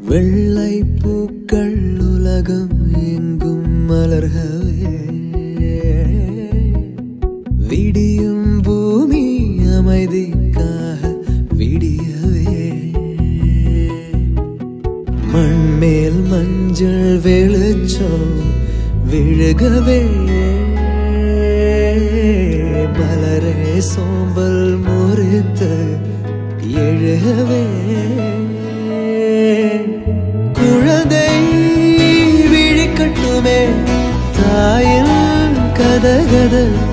வெள்ளை பூக்கள் உலகம் எங்கும் மலர்கவே விடியும் பூமி அமைதிக்காக விடியவே மண்மேல் மஞ்சள் வெளிச்சம் விழுகவே மலரே சோம்பல் முறித்து எழுகவே குழந்தை விழிக்கட்டுமே தாயின் கதகத